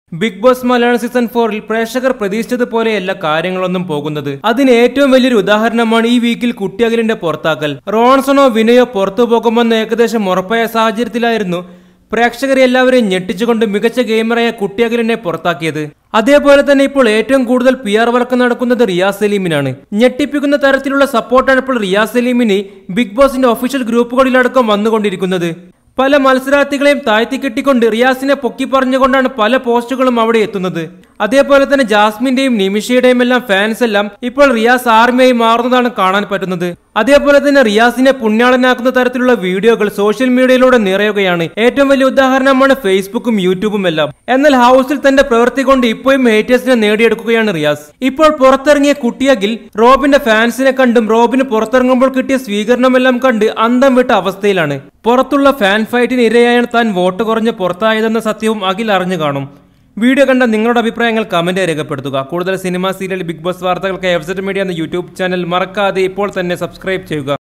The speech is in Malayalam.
ബിഗ് ബോസ് മലയാളം സീസൺ ഫോറിൽ പ്രേക്ഷകർ പ്രതീക്ഷിച്ചതുപോലെയല്ല കാര്യങ്ങളൊന്നും പോകുന്നത് അതിന് ഏറ്റവും വലിയൊരു ഉദാഹരണമാണ് ഈ വീക്കിൽ കുട്ടിയകലിന്റെ പുറത്താക്കൽ റോൺസണോ വിനയോ പുറത്തു പോകുമെന്ന് ഏകദേശം ഉറപ്പായ സാഹചര്യത്തിലായിരുന്നു പ്രേക്ഷകരെ എല്ലാവരെയും ഞെട്ടിച്ചുകൊണ്ട് മികച്ച ഗെയിമറായ കുട്ടിയകലിനെ പുറത്താക്കിയത് അതേപോലെ തന്നെ ഇപ്പോൾ ഏറ്റവും കൂടുതൽ പി ആർ വർക്ക് നടക്കുന്നത് റിയാസ് സലീമിനാണ് ഞെട്ടിപ്പിക്കുന്ന തരത്തിലുള്ള സപ്പോർട്ടാണ് ഇപ്പോൾ റിയാസ് സലീമിന് ബിഗ് ബോസിന്റെ ഒഫീഷ്യൽ ഗ്രൂപ്പുകളിലടക്കം വന്നുകൊണ്ടിരിക്കുന്നത് പല മത്സരാർത്ഥികളെയും താഴ്ത്തിക്കെട്ടിക്കൊണ്ട് റിയാസിനെ പൊക്കി പറഞ്ഞുകൊണ്ടാണ് പല പോസ്റ്റുകളും അവിടെ എത്തുന്നത് അതേപോലെ തന്നെ ജാസ്മിന്റെയും നിമിഷയുടെയും എല്ലാം ഫാൻസ് എല്ലാം ഇപ്പോൾ റിയാസ് ആർമിയായി മാറുന്നതാണ് കാണാൻ പറ്റുന്നത് അതേപോലെ തന്നെ റിയാസിനെ പുണ്യാളനാക്കുന്ന തരത്തിലുള്ള വീഡിയോകൾ സോഷ്യൽ മീഡിയയിലൂടെ നിറയുകയാണ് ഏറ്റവും വലിയ ഉദാഹരണമാണ് ഫേസ്ബുക്കും യൂട്യൂബും എല്ലാം എന്നാൽ ഹൗസിൽ തന്റെ പ്രവൃത്തി കൊണ്ട് ഇപ്പോഴും ഹേറ്റേഴ്സിനെ നേടിയെടുക്കുകയാണ് റിയാസ് ഇപ്പോൾ പുറത്തിറങ്ങിയ കുട്ടിയകിൽ റോബിന്റെ ഫാൻസിനെ കണ്ടും റോബിന് പുറത്തിറങ്ങുമ്പോൾ കിട്ടിയ സ്വീകരണമെല്ലാം കണ്ട് അന്തം വിട്ട അവസ്ഥയിലാണ് പുറത്തുള്ള ഫാൻ ഫൈറ്റിന് ഇരയായാണ് താൻ വോട്ട് കുറഞ്ഞ് പുറത്തായതെന്ന സത്യവും അഖിൽ അറിഞ്ഞു കാണും വീഡിയോ കണ്ട നിങ്ങളുടെ അഭിപ്രായങ്ങൾ കമന്റ് രേഖപ്പെടുത്തുക കൂടുതൽ സിനിമ സീരിയൽ ബിഗ് ബോസ് വാർത്തകൾക്ക് എഫ്സെറ്റ് മീഡിയ എന്ന യൂട്യൂബ് ചാനൽ മറക്കാതെ ഇപ്പോൾ തന്നെ സബ്സ്ക്രൈബ് ചെയ്യുക